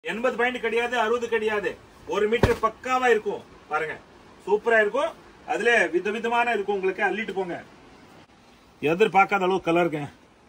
எண்பது பாயிண்ட் கிடையாது அறுபது கிடையாது ஒரு மீட்டர் பக்காவா இருக்கும் பாருங்க சூப்பரா இருக்கும் அதுல விதவிதமான இருக்கும் உங்களுக்கு அள்ளிட்டு போங்க எதிர்பார்க்காத அளவு கலருங்க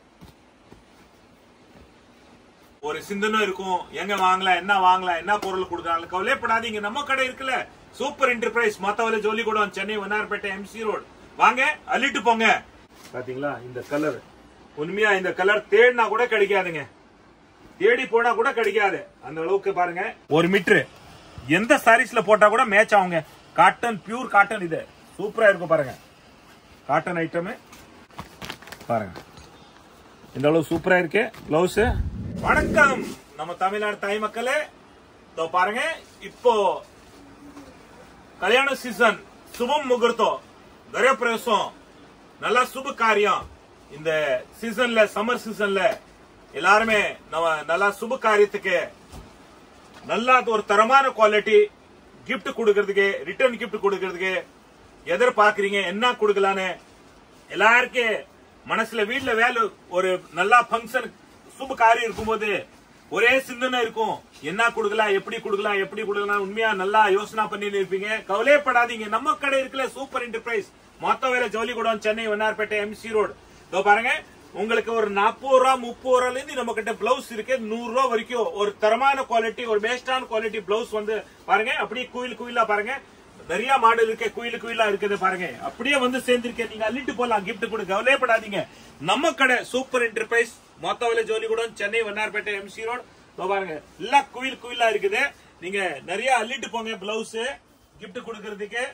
ஒரு சிந்தனை இருக்கும் எங்க வாங்கலாம் என்ன வாங்கலாம் என்ன பொருள் கொடுக்குறாங்க கவலைப்படாதீங்க நம்ம கடை இருக்குல்ல சூப்பர் என்டர்பிரைஸ் மத்தவல ஜோலி கூட சென்னை வண்ணார்பேட்டை எம்சி ரோடு வாங்க அள்ளிட்டு போங்க பாத்தீங்களா இந்த கலர் உண்மையா இந்த கலர் தேடினா கூட கிடைக்காதுங்க தேடி போனா கூட கிடைக்காது அந்த அளவுக்கு பாருங்க ஒரு மீட்டர் எந்த சாரீஸ்ல போட்டா கூட மேட்ச் ஆகுங்க காட்டன் பியூர் காட்டன் இது சூப்பரா இருக்கும் பாருங்க காட்டன் ஐட்டம் பாருங்க இந்த அளவு சூப்பரா இருக்கு பிளவுஸ் வணக்கம் நம்ம தமிழ்நாடு தாய் மக்களே இதோ பாருங்க இப்போ கல்யாண சீசன் சுபம் முகூர்த்தம் கரப்பிரவேசம் நல்லா சுப காரியம் இந்த சீசன்ல சம்மர் சீசன்ல எல்லாருமே நம்ம நல்லா சுப காரியத்துக்கு நல்லா ஒரு தரமான குவாலிட்டி gift கொடுக்கறதுக்கு ரிட்டர்ன் gift கொடுக்கறதுக்கு எதிர்பார்க்கறீங்க என்ன கொடுக்கலான்னு எல்லாருக்கும் மனசுல வீட்ல வேலை ஒரு நல்லா ஃபங்க்ஷன் சுப காரியம் இருக்கும்போது ஒரே சிந்தனை இருக்கும் என்ன கொடுக்கலாம் எப்படி கொடுக்கலாம் எப்படி கொடுக்கலாம் உண்மையா நல்லா யோசனை பண்ணி இருப்பீங்க கவலைப்படாதீங்க நம்ம கடை இருக்குல்ல சூப்பர் என்டர்பிரைஸ் மொத்த வேலை ஜவுளி கூடம் சென்னை வண்ணார்பேட்டை எம்சி ரோடு இதோ பாருங்க உங்களுக்கு ஒரு நாற்பது ரூபா முப்பது ரூபால இருந்து நம்ம கிட்ட பிளவுஸ் இருக்கு நூறு ரூபா வரைக்கும் ஒரு தரமான குவாலிட்டி ஒரு பெஸ்டான குவாலிட்டி பிளவுஸ் வந்து பாருங்க அப்படியே குயில் குயிலா பாருங்க நிறைய மாடல் இருக்கு குயில் குயிலா இருக்குது பாருங்க அப்படியே வந்து சேர்ந்திருக்கேன் நீங்க அள்ளிட்டு போலாம் gift கொடுக்க கவலைப்படாதீங்க நம்ம கடை சூப்பர் என்டர்பிரைஸ் மொத்த விலை ஜோலி கூட சென்னை வண்ணார்பேட்டை எம்சி ரோடு இதோ பாருங்க எல்லாம் குயில் குயிலா இருக்குது நீங்க நிறைய அள்ளிட்டு போங்க பிளவுஸ் gift கொடுக்கறதுக்கு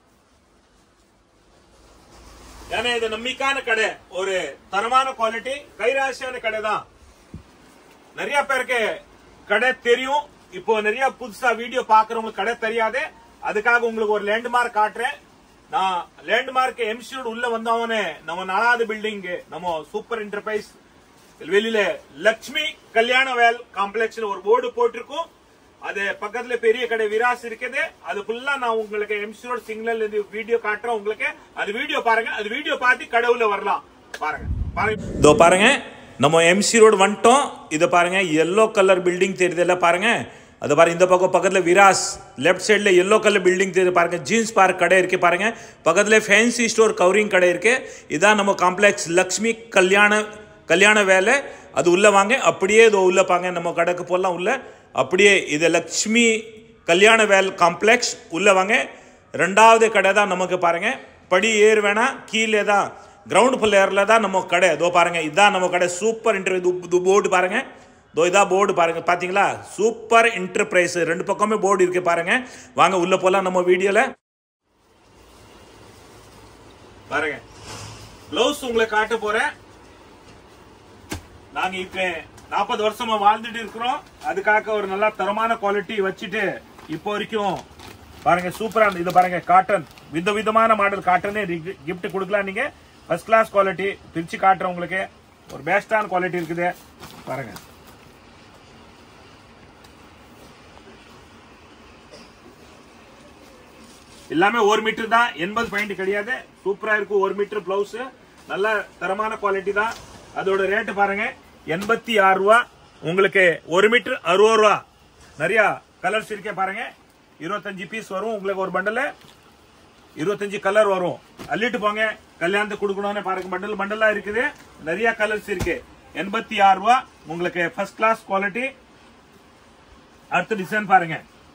ஏன்னா இது நம்பிக்கையான கடை ஒரு தரமான குவாலிட்டி கைராசியான கடை தான் நிறைய பேருக்கு கடை தெரியும் இப்போ நிறைய புதுசா வீடியோ பாக்குறவங்களுக்கு கடை தெரியாது அதுக்காக உங்களுக்கு ஒரு லேண்ட்மார்க் காட்டுறேன் நான் லேண்ட்மார்க் எம்சியோட உள்ள வந்தவனே நம்ம நாலாவது பில்டிங் நம்ம சூப்பர் என்டர்பிரைஸ் வெளியில லட்சுமி கல்யாண வேல் காம்ப்ளெக்ஸ்ல ஒரு போர்டு போட்டிருக்கும் அது பக்கத்துல பெரிய கடை விராஸ் இருக்குது அது ஃபுல்லா நான் உங்களுக்கு எம்சி ரோட் சிக்னல் இருந்து வீடியோ காட்டுறேன் உங்களுக்கு அது வீடியோ பாருங்க அது வீடியோ பார்த்து கடவுல வரலாம் பாருங்க பாருங்க இதோ பாருங்க நம்ம எம்சி ரோடு வந்துட்டோம் இதை பாருங்க எல்லோ கலர் பில்டிங் தெரியுதுல்ல பாருங்க அது பாருங்க இந்த பக்கம் பக்கத்துல விராஸ் லெஃப்ட் சைடுல எல்லோ கலர் பில்டிங் தெரியுது பாருங்க ஜீன்ஸ் பார்க் கடை இருக்கு பாருங்க பக்கத்துல ஃபேன்சி ஸ்டோர் கவரிங் கடை இருக்கு இதான் நம்ம காம்ப்ளெக்ஸ் லக்ஷ்மி கல்யாண கல்யாண வேலை அது உள்ள வாங்க அப்படியே இதோ உள்ள பாங்க நம்ம கடைக்கு போடலாம் உள்ள அப்படியே இது லக்ஷ்மி கல்யாண வேல் காம்ப்ளெக்ஸ் உள்ள வாங்க ரெண்டாவது கடை தான் நமக்கு பாருங்க படி ஏறு வேணா கீழே தான் கிரவுண்ட் ஃப்ளோரில் தான் நம்ம கடை இதோ பாருங்க இதான் நம்ம கடை சூப்பர் இன்டர்வியூ போர்டு பாருங்க இதோ இதா போர்டு பாருங்க பாத்தீங்களா சூப்பர் என்டர்பிரைஸ் ரெண்டு பக்கமே போர்டு இருக்கு பாருங்க வாங்க உள்ள போலாம் நம்ம வீடியோல பாருங்க ப்ளவுஸ் உங்களை காட்ட போறேன் நாங்க இப்ப நாற்பது வருஷமா வாழ்ந்துட்டு இருக்கிறோம் அதுக்காக ஒரு நல்ல தரமான குவாலிட்டி வச்சுட்டு இப்போ வரைக்கும் பாருங்க சூப்பரா இருந்து- இது பாருங்க காட்டன் வித விதமான மாடல் காட்டனே gift கொடுக்கலாம் நீங்க ஃபர்ஸ்ட் கிளாஸ் குவாலிட்டி பிரிச்சு காட்டுறேன் உங்களுக்கு ஒரு பெஸ்டான குவாலிட்டி இருக்குது பாருங்க எல்லாமே ஒரு மீட்டர் தான் எண்பது பாயிண்ட் கிடையாது சூப்பரா இருக்கும் ஒரு மீட்டர் பிளவுஸ் நல்ல தரமான குவாலிட்டி தான் அதோட ரேட்டு பாருங்க எண்பத்தி ஆறு ரூபா உங்களுக்கு ஒரு மீட்டர் அறுபது ரூபா நிறைய கலர்ஸ் இருக்கே பாருங்க இருபத்தஞ்சு பீஸ் வரும் உங்களுக்கு ஒரு பண்டல் இருபத்தஞ்சு கலர் வரும் அள்ளிட்டு போங்க கல்யாணத்துக்கு கொடுக்கணும்னு பாருங்க பண்டல் பண்டலா இருக்குது நிறைய கலர்ஸ் இருக்கு எண்பத்தி ஆறு ரூபா உங்களுக்கு ஃபர்ஸ்ட் கிளாஸ் குவாலிட்டி அடுத்த டிசைன் பாருங்க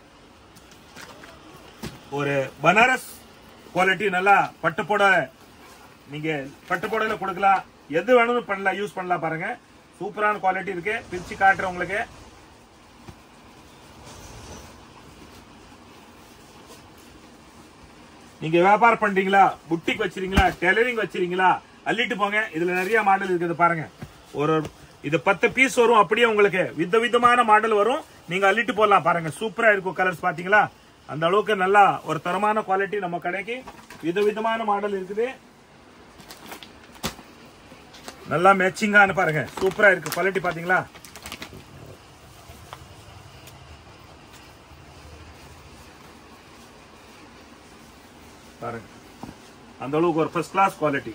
ஒரு பனாரஸ் குவாலிட்டி நல்லா பட்டு புடவை நீங்க பட்டு புடவைல கொடுக்கலாம் எது வேணும்னு பண்ணலாம் யூஸ் பண்ணலாம் பாருங்க சூப்பரான குவாலிட்டி இருக்கு பிரிச்சு காட்டுறேன் உங்களுக்கு நீங்க வியாபாரம் பண்றீங்களா புட்டிக் வச்சிருக்கீங்களா டெய்லரிங் வச்சிருக்கீங்களா அள்ளிட்டு போங்க இதுல நிறைய மாடல் இருக்குது பாருங்க ஒரு இது பத்து பீஸ் வரும் அப்படியே உங்களுக்கு வித விதமான மாடல் வரும் நீங்க அள்ளிட்டு போடலாம் பாருங்க சூப்பரா இருக்கும் கலர்ஸ் பாத்தீங்களா அந்த அளவுக்கு நல்லா ஒரு தரமான குவாலிட்டி நம்ம கடைக்கு வித விதமான மாடல் இருக்குது நல்லா மேட்சிங்கான பாருங்க சூப்பரா இருக்கு குவாலிட்டி பாத்தீங்களா பாருங்க அந்த அளவுக்கு ஒரு ஃபர்ஸ்ட் கிளாஸ் குவாலிட்டி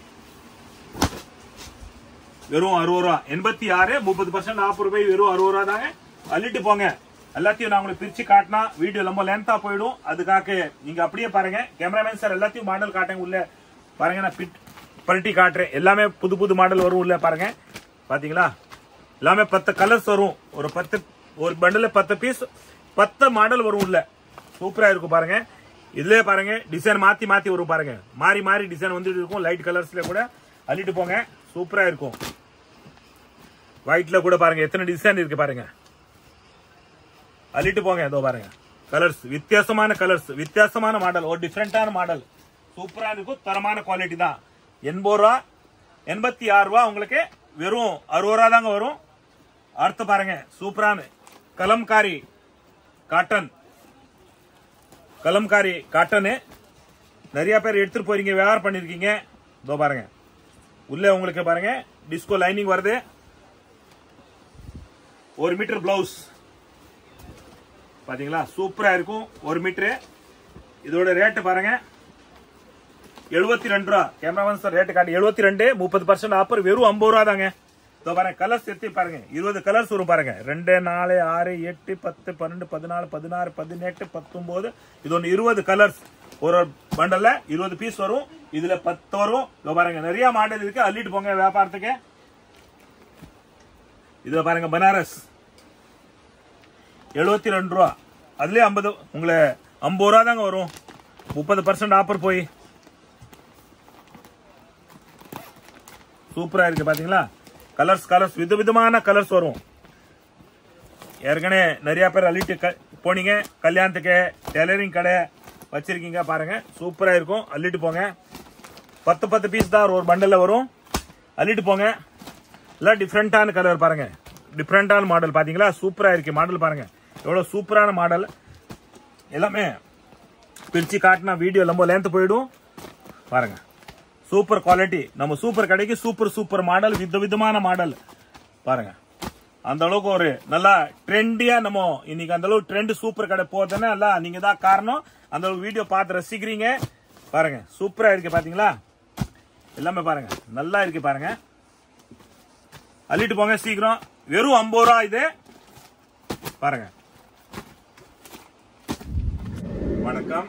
வெறும் அறுபது ரூபா எண்பத்தி ஆறு முப்பது பர்சன்ட் நாற்பது ரூபாய் வெறும் அறுபது ரூபா தாங்க அள்ளிட்டு போங்க எல்லாத்தையும் நான் உங்களுக்கு பிரிச்சு காட்டினா வீடியோ ரொம்ப லென்த்தா போயிடும் அதுக்காக நீங்க அப்படியே பாருங்க கேமராமேன் சார் எல்லாத்தையும் மாடல் காட்டுங்க உள்ள பாருங்க நான் பிட் பல்ட்டி காட்டுறேன் எல்லாமே புது புது மாடல் வரும் உள்ள பாருங்க பாத்தீங்களா எல்லாமே பத்து கலர்ஸ் வரும் ஒரு பத்து ஒரு பண்டில் பத்து பீஸ் பத்து மாடல் வரும் உள்ள சூப்பரா இருக்கும் பாருங்க இதுலயே பாருங்க டிசைன் மாத்தி மாத்தி வரும் பாருங்க மாறி மாறி டிசைன் வந்துட்டு இருக்கும் லைட் கலர்ஸ்ல கூட அள்ளிட்டு போங்க சூப்பரா இருக்கும் ஒயிட்ல கூட பாருங்க எத்தனை டிசைன் இருக்கு பாருங்க அள்ளிட்டு போங்க இதோ பாருங்க கலர்ஸ் வித்தியாசமான கலர்ஸ் வித்தியாசமான மாடல் ஒரு டிஃப்ரெண்டான மாடல் சூப்பரா இருக்கும் தரமான குவாலிட்டி தான் எண்பது ரூபா எண்பத்தி ஆறு ரூபா உங்களுக்கு வெறும் அறுபது ரூபா தாங்க வரும் அடுத்து பாருங்க சூப்பரான கலம்காரி காட்டன் கலம்காரி காட்டனு நிறைய பேர் எடுத்துட்டு போறீங்க வியாபாரம் பண்ணிருக்கீங்க இதோ பாருங்க உள்ள உங்களுக்கு பாருங்க டிஸ்கோ லைனிங் வருது ஒரு மீட்டர் பிளவுஸ் பாத்தீங்களா சூப்பரா இருக்கும் ஒரு மீட்டரு இதோட ரேட்டு பாருங்க எழுபத்தி ரெண்டு ரூபா கேமராமேன் சார் ரேட்டு காட்டு எழுபத்தி ரெண்டு முப்பது பர்சன்ட் ஆஃபர் வெறும் ஐம்பது ரூபா தாங்க இதோ பாருங்க கலர்ஸ் எடுத்து பாருங்க இருபது கலர்ஸ் வரும் பாருங்க ரெண்டு நாலு ஆறு எட்டு பத்து பன்னெண்டு பதினாலு பதினாறு பதினெட்டு பத்தொன்பது இது ஒன்று இருபது கலர்ஸ் ஒரு பண்டல்ல இருபது பீஸ் வரும் இதுல பத்து வரும் இதோ பாருங்க நிறைய மாடல் இருக்கு அள்ளிட்டு போங்க வியாபாரத்துக்கு இதுல பாருங்க பனாரஸ் எழுபத்தி ரெண்டு ரூபா அதுலயே ஐம்பது உங்களை ஐம்பது ரூபா தாங்க வரும் முப்பது பர்சன்ட் ஆஃபர் போய் சூப்பரா இருக்கு பாத்தீங்களா கலர்ஸ் கலர்ஸ் விதவிதமான கலர்ஸ் வரும் ஏற்கனவே நிறைய பேர் அள்ளிட்டு க- போனீங்க கல்யாணத்துக்கு டெய்லரிங் கடை வச்சிருக்கீங்க பாருங்க சூப்பரா இருக்கும் அள்ளிட்டு போங்க பத்து பத்து பீஸ் தான் ஒரு பண்டல்ல வரும் அள்ளிட்டு போங்க எல்லாம் டிஃப்ரெண்டான கலர் பாருங்க டிஃப்ரெண்டான மாடல் பாத்தீங்களா சூப்பரா இருக்கு மாடல் பாருங்க எவ்வளவு சூப்பரான மாடல் எல்லாமே பிரிச்சு காட்டினா வீடியோ ரொம்ப லென்த் போயிடும் பாருங்க சூப்பர் குவாலிட்டி நம்ம சூப்பர் கடைக்கு சூப்பர் சூப்பர் மாடல் வித விதமான மாடல் பாருங்க அந்த அளவுக்கு ஒரு நல்லா ட்ரெண்டியா நம்ம இன்னைக்கு அந்த அளவுக்கு ட்ரெண்ட் சூப்பர் கடை போதுன்னா எல்லாம் நீங்க தான் காரணம் அந்த அளவுக்கு வீடியோ பார்த்து ரசிக்கிறீங்க பாருங்க சூப்பரா இருக்கு பாத்தீங்களா எல்லாமே பாருங்க நல்லா இருக்கு பாருங்க அள்ளிட்டு போங்க சீக்கிரம் வெறும் ஐம்பது ரூபா இது பாருங்க வணக்கம்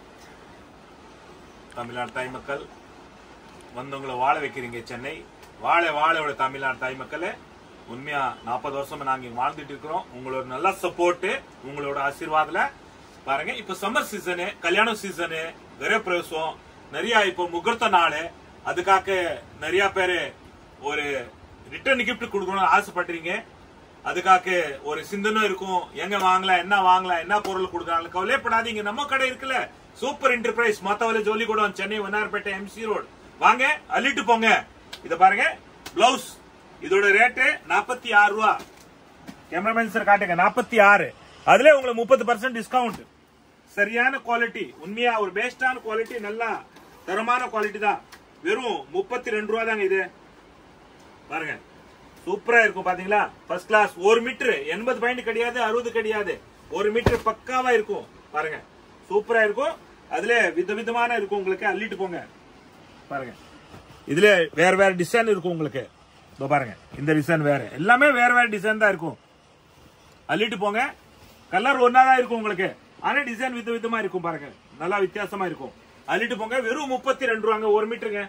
தமிழ்நாடு தாய் மக்கள் வந்து உங்களை வாழ வைக்கிறீங்க சென்னை வாழ வாழோட தமிழ்நாடு தாய் மக்களே உண்மையா நாற்பது வருஷமா நாங்க இங்க வாழ்ந்துட்டு இருக்கிறோம் உங்களோட நல்ல சப்போர்ட் உங்களோட ஆசீர்வாதத்துல பாருங்க இப்ப சம்மர் சீசனு கல்யாண சீசனு கிரகப்பிரவேசம் நிறைய இப்போ முகூர்த்த நாள் அதுக்காக நிறைய பேரு ஒரு ரிட்டர்ன் கிஃப்ட் கொடுக்கணும்னு ஆசைப்பட்டீங்க அதுக்காக ஒரு சிந்தனை இருக்கும் எங்க வாங்கலாம் என்ன வாங்கலாம் என்ன பொருள் கொடுக்கலாம் கவலைப்படாதீங்க நம்ம கடை இருக்குல்ல சூப்பர் என்டர்பிரைஸ் மத்தவளை ஜோலி கூட சென்னை வண்ணார்பேட்டை எம்சி ரோடு வாங்க அள்ளிட்டு போங்க இத பாருங்க பிளவுஸ் இதோட ரேட்டு நாற்பத்தி ஆறு ரூபா கேமராமேன் சார் காட்டுங்க நாற்பத்தி ஆறு அதுல உங்களுக்கு முப்பது பர்சன்ட் டிஸ்கவுண்ட் சரியான குவாலிட்டி உண்மையா ஒரு பெஸ்டான குவாலிட்டி நல்லா தரமான குவாலிட்டி தான் வெறும் முப்பத்தி ரெண்டு ரூபா தாங்க இது பாருங்க சூப்பரா இருக்கும் பாத்தீங்களா ஃபர்ஸ்ட் கிளாஸ் ஒரு மீட்டர் எண்பது பாயிண்ட் கிடையாது அறுபது கிடையாது ஒரு மீட்டர் பக்காவா இருக்கும் பாருங்க சூப்பரா இருக்கும் அதுல விதவிதமான இருக்கும் உங்களுக்கு அள்ளிட்டு போங்க பாருங்க இதுல வேற வேற டிசைன் இருக்கும் உங்களுக்கு இதோ பாருங்க இந்த டிசைன் வேற எல்லாமே வேற வேற டிசைன் தான் இருக்கும் அள்ளிட்டு போங்க கலர் ஒன்னா தான் இருக்கும் உங்களுக்கு ஆனா டிசைன் வித விதமா இருக்கும் பாருங்க நல்லா வித்தியாசமா இருக்கும் அள்ளிட்டு போங்க வெறும் முப்பத்தி ரெண்டு ரூபாங்க ஒரு மீட்டருங்க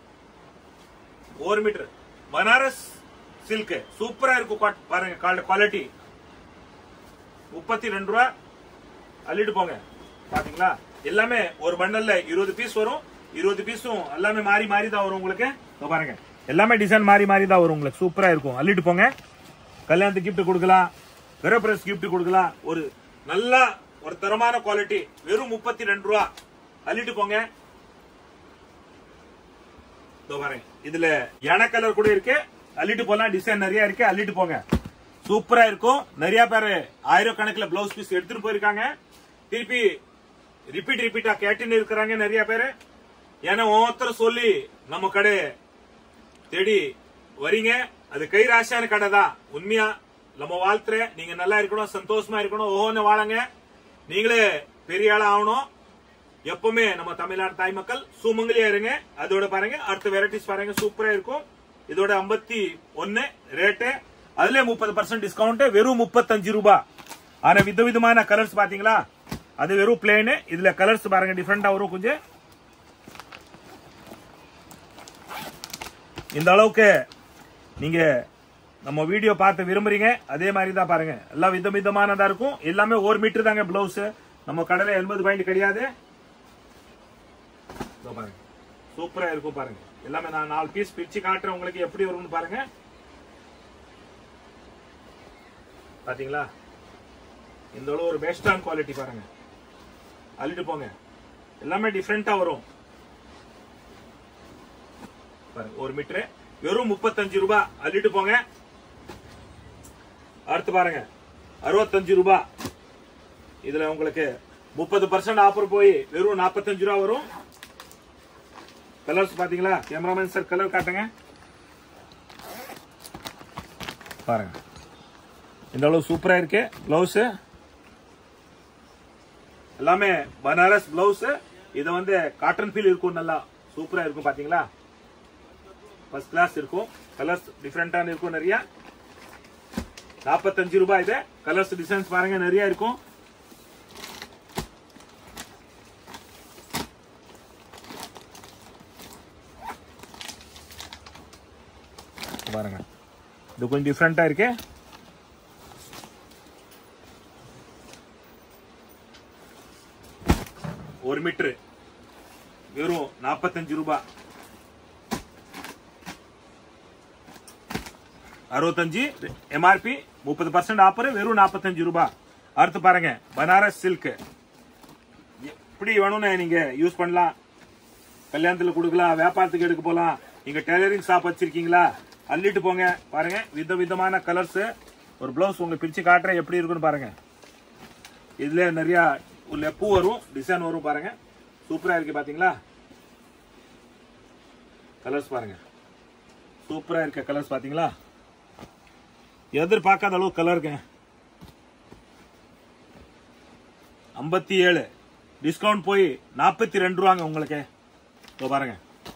ஒரு மீட்டர் பனாரஸ் சில்க் சூப்பரா இருக்கும் குவா- பாருங்க குவாலிட்டி முப்பத்தி ரெண்டு ரூபா அள்ளிட்டு போங்க பாத்தீங்களா எல்லாமே ஒரு பண்டல்ல இருபது பீஸ் வரும் இருபது பீஸும் எல்லாமே மாறி மாறி தான் வரும் உங்களுக்கு இதோ பாருங்க எல்லாமே டிசைன் மாறி மாறி தான் வரும் உங்களுக்கு சூப்பரா இருக்கும் அள்ளிட்டு போங்க கல்யாணத்துக்கு gift கொடுக்கலாம் கிரகப்பிரஸ் gift கொடுக்கலாம் ஒரு நல்ல ஒரு தரமான குவாலிட்டி வெறும் முப்பத்தி ரெண்டு ரூபா அள்ளிட்டு போங்க இதோ பாருங்க இதுல யானை கலர் கூட இருக்கு அள்ளிட்டு போலாம் டிசைன் நிறைய இருக்கு அள்ளிட்டு போங்க சூப்பரா இருக்கும் நிறைய பேர் ஆயிரக்கணக்கில் பிளவுஸ் பீஸ் எடுத்துட்டு போயிருக்காங்க திருப்பி ரிப்பீட் ரிப்பீட்டா கேட்டுன்னு இருக்கிறாங்க நிறைய பேரு ஏன்னா ஒவ்வொருத்தரும் சொல்லி நம்ம கடை தேடி வரீங்க அது கை ராசியான கடை தான் உண்மையா நம்ம வாழ்த்துறேன் நீங்க நல்லா இருக்கணும் சந்தோஷமா இருக்கணும் ஓஹோன்னு வாழங்க நீங்களே பெரிய ஆளா ஆகணும் எப்பவுமே நம்ம தமிழ்நாடு தாய் மக்கள் சுமங்கலியா இருங்க அதோட பாருங்க அடுத்த வெரைட்டிஸ் பாருங்க சூப்பரா இருக்கும் இதோட ஐம்பத்தி ஒன்னு ரேட்டு அதுல முப்பது பர்சன்ட் டிஸ்கவுண்ட் வெறும் முப்பத்தஞ்சு ரூபாய் ஆனா விதவிதமான கலர்ஸ் பாத்தீங்களா அது வெறும் பிளேனு இதுல கலர்ஸ் பாருங்க டிஃப்ரெண்டா வரும் கொஞ்சம் இந்த அளவுக்கு நீங்க நம்ம வீடியோ பார்த்து விரும்புறீங்க அதே மாதிரி தான் பாருங்க எல்லாம் வித விதமானதா இருக்கும் எல்லாமே ஒரு மீட்டர் தாங்க பிளவுஸ் நம்ம கடையில எண்பது பாயிண்ட் கிடையாது இதோ பாருங்க சூப்பரா இருக்கும் பாருங்க எல்லாமே நான் நாலு பீஸ் பிரிச்சு காட்டுறேன் உங்களுக்கு எப்படி வரும்னு பாருங்க பாத்தீங்களா இந்த அளவு ஒரு பெஸ்டான குவாலிட்டி பாருங்க அள்ளிட்டு போங்க எல்லாமே டிஃப்ரெண்டா வரும் பாருங்க ஒரு மீட்டர் வெறும் முப்பத்தஞ்சு ரூபாய் அள்ளிட்டு போங்க அடுத்து பாருங்க அறுபத்தஞ்சு ரூபாய் இதுல உங்களுக்கு முப்பது பர்சன்ட் ஆஃபர் போய் வெறும் நாற்பத்தஞ்சு ரூபா வரும் கலர்ஸ் பாத்தீங்களா கேமராமேன் சார் கலர் காட்டுங்க பாருங்க இந்த அளவு சூப்பரா இருக்கு பிளவுஸ் எல்லாமே பனாரஸ் பிளவுஸ் இது வந்து காட்டன் ஃபீல் இருக்கும் நல்லா சூப்பரா இருக்கும் பாத்தீங்களா ஃபர்ஸ்ட் கிளாஸ் இருக்கும் கலர்ஸ் டிஃப்ரெண்டான இருக்கும் நிறைய நாற்பத்தஞ்சு ரூபாய் இது கலர்ஸ் டிசைன்ஸ் பாருங்க நிறைய இருக்கும் பாருங்க இது கொஞ்சம் டிஃப்ரெண்டா இருக்கு ஒரு மீட்டர் வெறும் நாற்பத்தஞ்சு ரூபாய் அறுபத்தஞ்சு எம்ஆர்பி முப்பது பர்சன்ட் ஆஃபர் வெறும் நாற்பத்தஞ்சு ரூபாய் அடுத்து பாருங்க பனாரஸ் சில்க் எப்படி வேணும்னு நீங்க யூஸ் பண்ணலாம் கல்யாணத்துல கொடுக்கலாம் வியாபாரத்துக்கு எடுக்க போலாம் நீங்க டெய்லரிங் ஷாப் வச்சிருக்கீங்களா அள்ளிட்டு போங்க பாருங்க வித விதமான கலர்ஸ் ஒரு பிளவுஸ் உங்களுக்கு பிரிச்சு காட்டுறேன் எப்படி இருக்குன்னு பாருங்க இதுல நிறைய உள்ள பூ வரும் டிசைன் வரும் பாருங்க சூப்பரா இருக்கு பாத்தீங்களா கலர்ஸ் பாருங்க சூப்பரா இருக்க கலர்ஸ் பாத்தீங்களா எதிர்பார்க்காத அளவு கலருங்க ஐம்பத்தி ஏழு டிஸ்கவுண்ட் போய் நாற்பத்தி ரெண்டு ரூபாங்க உங்களுக்கு இதோ பாருங்க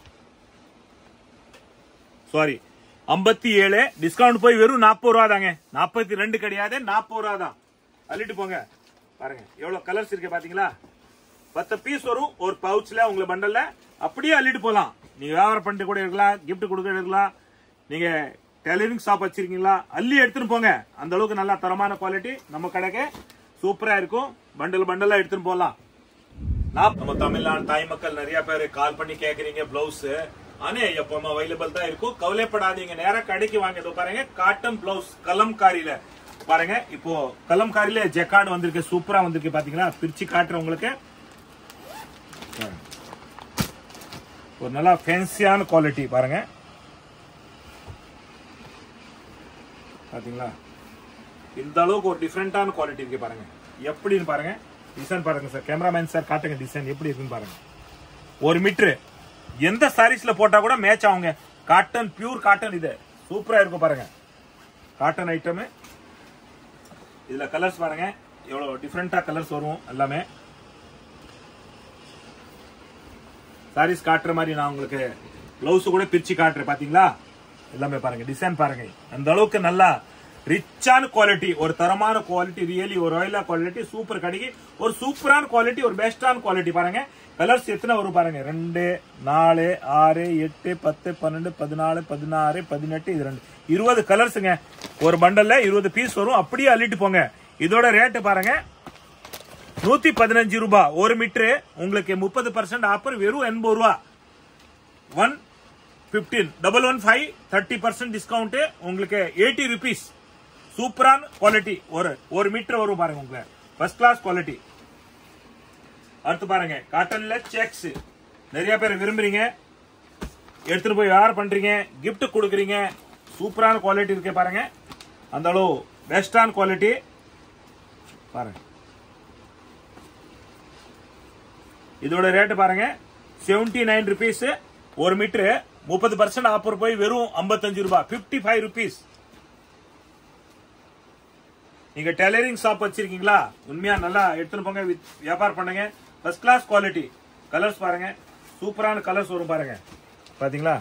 சாரி ஐம்பத்தி ஏழு டிஸ்கவுண்ட் போய் வெறும் நாற்பது ரூபா தாங்க நாற்பத்தி ரெண்டு கிடையாது நாற்பது ரூபா தான் அள்ளிட்டு போங்க பாருங்க எவ்வளவு கலர்ஸ் இருக்கு பாத்தீங்களா பத்து பீஸ் வரும் ஒரு பவுச்ல உங்களை பண்டல்ல அப்படியே அள்ளிட்டு போலாம் நீங்க வியாபாரம் பண்ணிட்டு கூட இருக்கலாம் gift கொடுக்க இருக்கலாம் நீங்க டெய்லரிங் ஷாப் வச்சிருக்கீங்களா அள்ளி எடுத்துட்டு போங்க அந்த அளவுக்கு நல்ல தரமான குவாலிட்டி நம்ம கடைக்கு சூப்பரா இருக்கும் பண்டல் பண்டலா எடுத்துட்டு போலாம் நான் நம்ம தமிழ்நாடு தாய் மக்கள் நிறைய பேர் கால் பண்ணி கேக்குறீங்க பிளவுஸ் ஆனா எப்பவுமே அவைலபிள் தான் இருக்கும் கவலைப்படாதீங்க நேரா கடைக்கு வாங்க இதோ பாருங்க காட்டன் பிளவுஸ் கலம்காரியில பாருங்க இப்போ கலம்காரியில ஜெக்கார்டு வந்திருக்கு சூப்பரா வந்திருக்கு பாத்தீங்களா பிரிச்சு காட்டுறேன் உங்களுக்கு பாருங்க. ஒரு நல்லா ஃபேன்சியான குவாலிட்டி பாருங்க பாத்தீங்களா இந்த அளவுக்கு ஒரு டிஃப்ரெண்டான குவாலிட்டி இருக்கு பாருங்க எப்படின்னு பாருங்க டிசைன் பாருங்க சார் கேமராமேன் சார் காட்டுங்க டிசைன் எப்படி இருக்குன்னு பாருங்க ஒரு மீட்டர் எந்த சாரீஸ்ல போட்டா கூட மேட்ச் ஆகுங்க காட்டன் பியூர் காட்டன் இது சூப்பரா இருக்கும் பாருங்க காட்டன் ஐட்டம் இதுல கலர்ஸ் பாருங்க எவ்வளவு டிஃப்ரெண்டா கலர்ஸ் வரும் எல்லாமே சாரீஸ் காட்டுற மாதிரி நான் உங்களுக்கு பிளவுஸ் கூட பிரிச்சு காட்டுறேன் பாத்தீங்களா எல்லாமே பாருங்க டிசைன் பாருங்க அந்த அளவுக்கு நல்லா ரிச்சான குவாலிட்டி ஒரு தரமான குவாலிட்டி ரியலி ஒரு ஆயிலா குவாலிட்டி சூப்பர் கடைக்கு ஒரு சூப்பரான குவாலிட்டி ஒரு பெஸ்டான குவாலிட்டி பாருங்க கலர்ஸ் எத்தனை வரும் பாருங்க ரெண்டு நாலு ஆறு எட்டு பத்து பன்னெண்டு பதினாலு பதினாறு பதினெட்டு இது ரெண்டு இருபது கலர்ஸுங்க ஒரு பண்டல்ல இருபது பீஸ் வரும் அப்படியே அள்ளிட்டு போங்க இதோட ரேட்டு பாருங்க நூத்தி பதினஞ்சு ரூபாய் ஒரு மீட்டரு உங்களுக்கு முப்பது பர்சன்ட் ஆஃபர் வெறும் எண்பது ரூபா one fifteen double one five thirty percent discount உங்களுக்கு எயிட்டி ருபீஸ் சூப்பரான குவாலிட்டி ஒரு ஒரு மீட்டர் வரும் பாருங்க உங்களுக்கு ஃபர்ஸ்ட் கிளாஸ் குவாலிட்டி அடுத்து பாருங்க காட்டன்ல செக்ஸ் நிறைய பேர் விரும்புறீங்க எடுத்துட்டு போய் யார் பண்றீங்க gift கொடுக்குறீங்க சூப்பரான குவாலிட்டி இருக்கு பாருங்க அந்த அளவு பெஸ்டான குவாலிட்டி பாருங்க இதோட ரேட் பாருங்க செவன்டி நைன் ருபீஸ் ஒரு மீட்டர் முப்பது பர்சன்ட் ஆஃபர் போய் வெறும் 55 ரூபாய் 55 ஃபைவ் ருபீஸ் நீங்க டெய்லரிங் ஷாப் வச்சிருக்கீங்களா உண்மையா நல்லா எடுத்துட்டு போங்க வித் வியாபாரம் பண்ணுங்க ஃபர்ஸ்ட் கிளாஸ் குவாலிட்டி கலர்ஸ் பாருங்க சூப்பரான கலர்ஸ் வரும் பாருங்க பாத்தீங்களா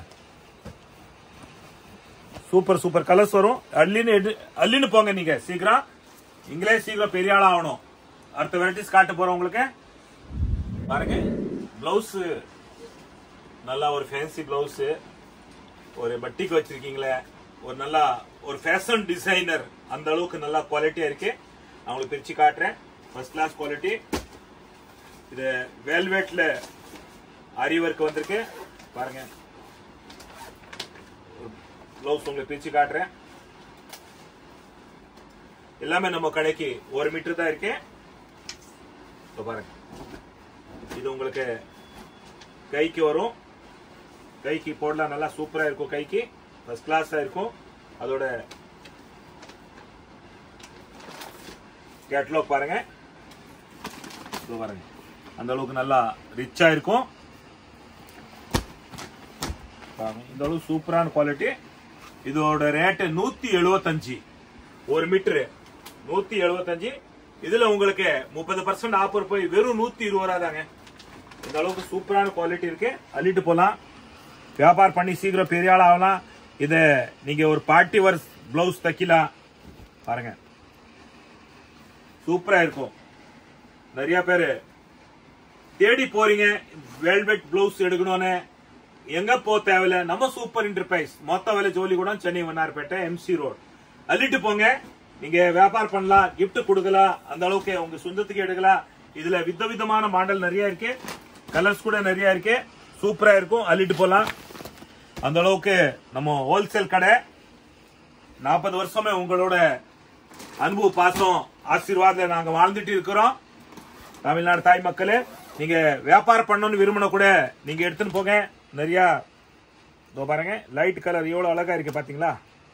சூப்பர் சூப்பர் கலர்ஸ் வரும் அள்ளின்னு எடு- அள்ளின்னு போங்க நீங்க சீக்கிரம் நீங்களே சீக்கிரம் பெரிய ஆள் ஆகணும் அடுத்த வெரைட்டிஸ் காட்ட போறோம் உங்களுக்கு பாருங்க பிளவுஸ் நல்லா ஒரு ஃபேன்சி பிளவுஸ் ஒரு பட்டிக்கு வச்சிருக்கீங்களே ஒரு நல்லா ஒரு ஃபேஷன் டிசைனர் அந்த அளவுக்கு நல்லா குவாலிட்டியா இருக்கு நான் உங்களுக்கு பிரிச்சு காட்டுறேன் ஃபர்ஸ்ட் கிளாஸ் குவாலிட்டி இது வேல்வெட்ல அரி ஒர்க் வந்திருக்கு பாருங்க பிளவுஸ் உங்களுக்கு பிரிச்சு காட்டுறேன் எல்லாமே நம்ம கடைக்கு ஒரு மீட்டர் தான் இருக்கு இதோ பாருங்க இது உங்களுக்கு கைக்கு வரும் கைக்கு போடலாம் நல்லா சூப்பரா இருக்கும் கைக்கு ஃபர்ஸ்ட் கிளாஸா இருக்கும் அதோட கேட்லாக் பாருங்க இதோ பாருங்க அந்த அளவுக்கு நல்லா ரிச்சா இருக்கும் பாருங்க இந்த அளவு சூப்பரான குவாலிட்டி இதோட ரேட்டு நூத்தி எழுபத்தஞ்சு ஒரு மீட்டரு நூத்தி எழுபத்தஞ்சு இதுல உங்களுக்கு முப்பது பர்சன்ட் ஆஃபர் போய் வெறும் நூத்தி இருபது ரூபா தாங்க இந்த அளவுக்கு சூப்பரான குவாலிட்டி இருக்கு அள்ளிட்டு போலாம் வியாபாரம் பண்ணி சீக்கிரம் பெரிய ஆள் ஆகலாம் இத நீங்க ஒரு பார்ட்டி ஒர்க் பிளவுஸ் தைக்கலாம் பாருங்க சூப்பரா இருக்கும் நிறைய பேரு தேடி போறீங்க வெல்வெட் பிளவுஸ் எடுக்கணும்னு எங்க போ தேவையில்ல நம்ம சூப்பர் என்டர்பிரைஸ் மொத்த விலை ஜோலி கூட சென்னை வண்ணார்பேட்டை எம்சி ரோட் அள்ளிட்டு போங்க நீங்க வியாபாரம் பண்ணலாம் gift கொடுக்கலாம் அந்த அளவுக்கு உங்க சொந்தத்துக்கு எடுக்கலாம் இதுல வித விதமான மாடல் நிறைய இருக்கு கலர்ஸ் கூட நிறைய இருக்கு சூப்பரா இருக்கும் அள்ளிட்டு போலாம் அந்த அளவுக்கு நம்ம ஹோல்சேல் கடை நாற்பது வருஷமே உங்களோட அன்பு பாசம் ஆசீர்வாதம் நாங்க வாழ்ந்துட்டு இருக்கிறோம் தமிழ்நாடு தாய் மக்களே நீங்க வியாபாரம் பண்ணணும்னு விரும்பின கூட நீங்க எடுத்துன்னு போங்க நிறைய இதோ பாருங்க லைட் கலர் எவ்வளவு அழகா இருக்கு பாத்தீங்களா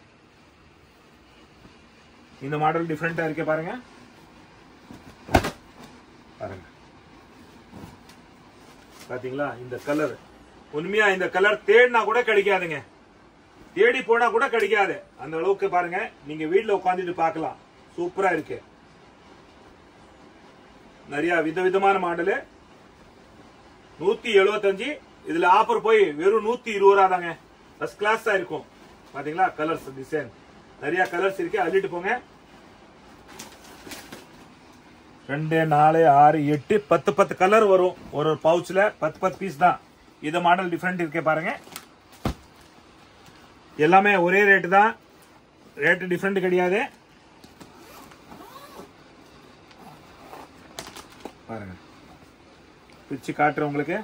இந்த மாடல் டிஃப்ரெண்டா இருக்கு பாருங்க பாருங்க பாத்தீங்களா இந்த கலர் உண்மையா இந்த கலர் தேடினா கூட கிடைக்காதுங்க தேடி போனா கூட கிடைக்காது அந்த அளவுக்கு பாருங்க நீங்க வீட்ல உட்காந்துட்டு பார்க்கலாம் சூப்பரா இருக்கு நிறைய விதவிதமான மாடலு நூத்தி எழுபத்தஞ்சு இதுல ஆஃபர் போய் வெறும் நூத்தி இருபது ரூபா தாங்க ஃபர்ஸ்ட் கிளாஸ் தான் இருக்கும் பாத்தீங்களா கலர்ஸ் டிசைன் நிறைய கலர்ஸ் இருக்கு அள்ளிட்டு போங்க ரெண்டு நாலு ஆறு எட்டு பத்து பத்து கலர் வரும் ஒரு ஒரு பவுச்ல பத்து பத்து பீஸ் தான் இது மாடல் டிஃப்ரெண்ட் இருக்கே பாருங்க எல்லாமே ஒரே ரேட்டு தான் ரேட்டு டிஃப்ரெண்ட் கிடையாது பாருங்க பிரிச்சு காட்டுறேன் உங்களுக்கு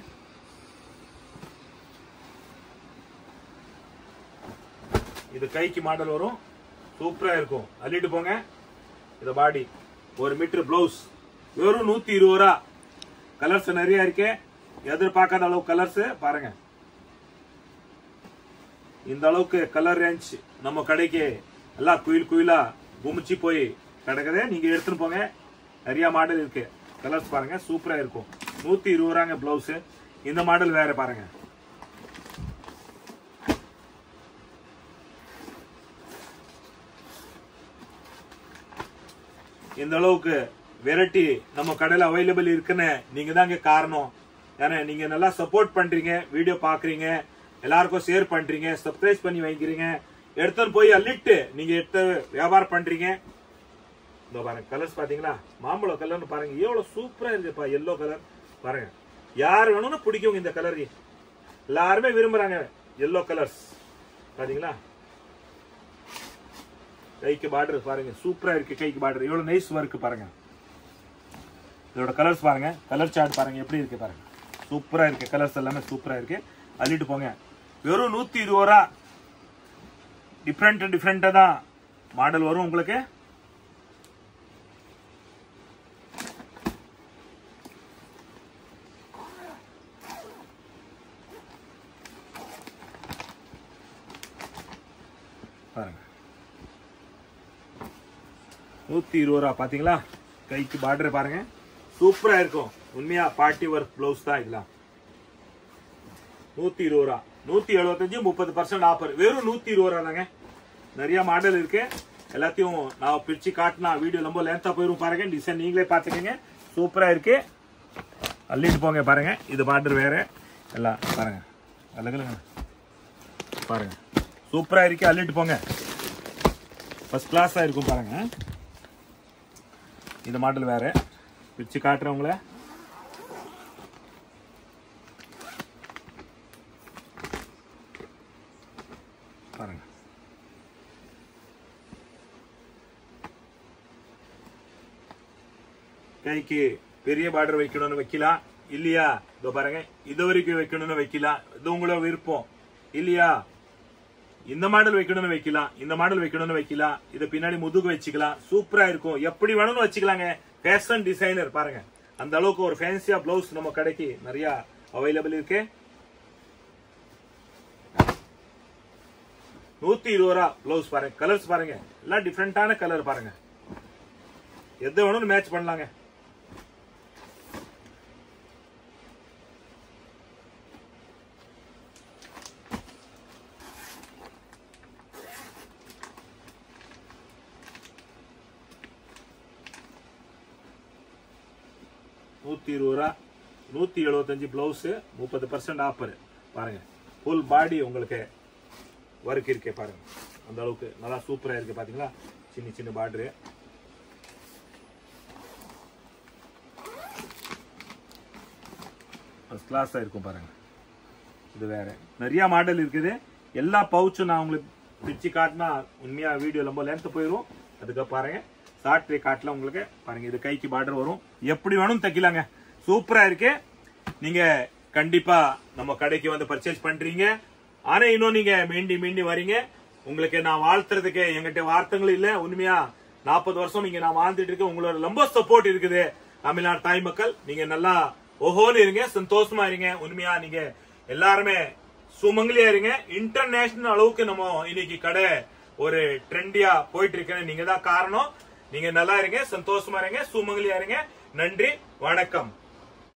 இது கைக்கு மாடல் வரும் சூப்பரா இருக்கும் அள்ளிட்டு போங்க இது பாடி ஒரு மீட்டர் பிளவுஸ் வெறும் நூத்தி இருபது ரூபா கலர்ஸ் நிறைய இருக்கு எதிர்பார்க்காத அளவு கலர்ஸ் பாருங்க இந்த அளவுக்கு கலர் ரேஞ்ச் நம்ம கடைக்கு எல்லாம் குயில் குயிலா குமிச்சு போய் கிடக்குது நீங்க எடுத்துட்டு போங்க நிறைய மாடல் இருக்கு கலர்ஸ் பாருங்க சூப்பரா இருக்கும் நூத்தி இருபது ரூபாங்க பிளவுஸ் இந்த மாடல் வேற பாருங்க இந்த அளவுக்கு வெரைட்டி நம்ம கடையில அவைலபிள் இருக்குன்னு நீங்க தாங்க காரணம் ஏன்னா நீங்க நல்லா சப்போர்ட் பண்றீங்க வீடியோ பாக்குறீங்க எல்லாருக்கும் ஷேர் பண்றீங்க சப்ஸ்கிரைப் பண்ணி வைக்கிறீங்க எடுத்துன்னு போய் அள்ளிட்டு நீங்க எடுத்து வியாபாரம் பண்றீங்க இதோ பாருங்க கலர்ஸ் பாத்தீங்களா மாம்பழம் கலர்னு பாருங்க எவ்வளவு சூப்பரா இருக்குப்பா எல்லோ கலர் பாருங்க யார் வேணும்னு பிடிக்கும் இந்த கலர் எல்லாருமே விரும்புறாங்க எல்லோ கலர்ஸ் பாத்தீங்களா கைக்கு பார்டர் பாருங்க சூப்பரா இருக்கு கைக்கு பார்டர் எவ்வளவு நைஸ் ஒர்க் பாருங்க இதோட கலர்ஸ் பாருங்க கலர் சார்ட் பாருங்க எப்படி இருக்கு பாருங்க சூப்பரா இருக்கு கலர்ஸ் எல்லாமே சூப்பரா இருக்கு அள்ளிட்டு போங்க வெறும் நூத்தி இருபது ரூபா டிஃப்ரெண்ட் டிஃப்ரெண்டா தான் மாடல் வரும் உங்களுக்கு பாருங்க நூத்தி இருபது ரூபா பாத்தீங்களா கைக்கு பார்டர் பாருங்க சூப்பரா இருக்கும் உண்மையா பார்ட்டி ஒர்க் பிளவுஸ் தான் இதெல்லாம் நூத்தி இருபது ரூபா நூத்தி எழுபத்தஞ்சு முப்பது பர்சன்ட் ஆஃபர் வெறும் நூத்தி இருபது ரூபா தாங்க நிறைய மாடல் இருக்கு எல்லாத்தையும் நான் பிரிச்சு காட்டினா வீடியோ ரொம்ப லென்த்தா போயிரும் பாருங்க டிசைன் நீங்களே பாத்துக்கங்க சூப்பரா இருக்கு அள்ளிட்டு போங்க பாருங்க இது பார்டர் வேற எல்லாம் பாருங்க அழகுங்க பாருங்க சூப்பரா இருக்கு அள்ளிட்டு போங்க ஃபர்ஸ்ட் கிளாஸா இருக்கும் பாருங்க இந்த மாடல் வேற பிரிச்சு காட்டுறவங்கள பாருங்க கைக்கு பெரிய பார்டர் வைக்கணும்னு வைக்கலாம் இல்லையா இதோ பாருங்க இது வரைக்கும் வைக்கணும்னு வைக்கலாம் இது உங்களோட விருப்பம் இல்லையா இந்த மாடல் வைக்கணும்னு வைக்கலாம் இந்த மாடல் வைக்கணும்னு வைக்கலாம் இதை பின்னாடி முதுகு வச்சுக்கலாம் சூப்பரா இருக்கும் எப்படி வேணும்னு வச்சுக்கலாங்க ஃபேஷன் டிசைனர் பாருங்க அந்த அளவுக்கு ஒரு ஃபேன்சியா பிளவுஸ் நம்ம கடைக்கு நிறைய அவைலபிள் இருக்கு நூத்தி இருபது ரூபா பிளவுஸ் பாருங்க கலர்ஸ் பாருங்க எல்லாம் டிஃப்ரெண்டான கலர் பாருங்க எது வேணும்னு மேட்ச் பண்ணலாங்க நூத்தி இருபது ரூபா நூத்தி எழுபத்தஞ்சு பிளவுஸ் முப்பது பர்சன்ட் ஆஃபர் பாருங்க ஃபுல் பாடி உங்களுக்கு ஒர்க் இருக்கே பாருங்க அந்த அளவுக்கு நல்லா சூப்பரா இருக்கு பாத்தீங்களா சின்ன சின்ன பார்டரு ஃபர்ஸ்ட் கிளாஸா இருக்கும் பாருங்க இது வேற நிறைய மாடல் இருக்குது எல்லா பவுச்சும் நான் உங்களுக்கு பிரிச்சு காட்டினா உண்மையா வீடியோ ரொம்ப லென்த் போயிடும் அதுக்கு பாருங்க ஷார்ட் காட்டல உங்களுக்கு பாருங்க இது கைக்கு பார்டர் வரும் எப்படி வேணும் தைக்கலாங்க சூப்பரா இருக்கு நீங்க கண்டிப்பா நம்ம கடைக்கு வந்து பர்ச்சேஸ் பண்றீங்க ஆனா இன்னும் நீங்க மீண்டி மீண்டி வரீங்க உங்களுக்கு நான் வாழ்த்துறதுக்கு எங்கிட்ட வார்த்தைகள் இல்ல உண்மையா நாற்பது வருஷம் நீங்க நான் வாழ்ந்துட்டு இருக்கேன் உங்களோட ரொம்ப சப்போர்ட் இருக்குது தமிழ்நாடு தாய் மக்கள் நீங்க நல்லா ஓஹோன்னு இருங்க சந்தோஷமா இருங்க உண்மையா நீங்க எல்லாருமே சுமங்கலியா இருங்க இன்டர்நேஷனல் அளவுக்கு நம்ம இன்னைக்கு கடை ஒரு ட்ரெண்டியா போயிட்டு இருக்குன்னு நீங்க தான் காரணம் நீங்க நல்லா இருங்க சந்தோஷமா இருங்க சுமங்கலியா இருங்க நன்றி வணக்கம்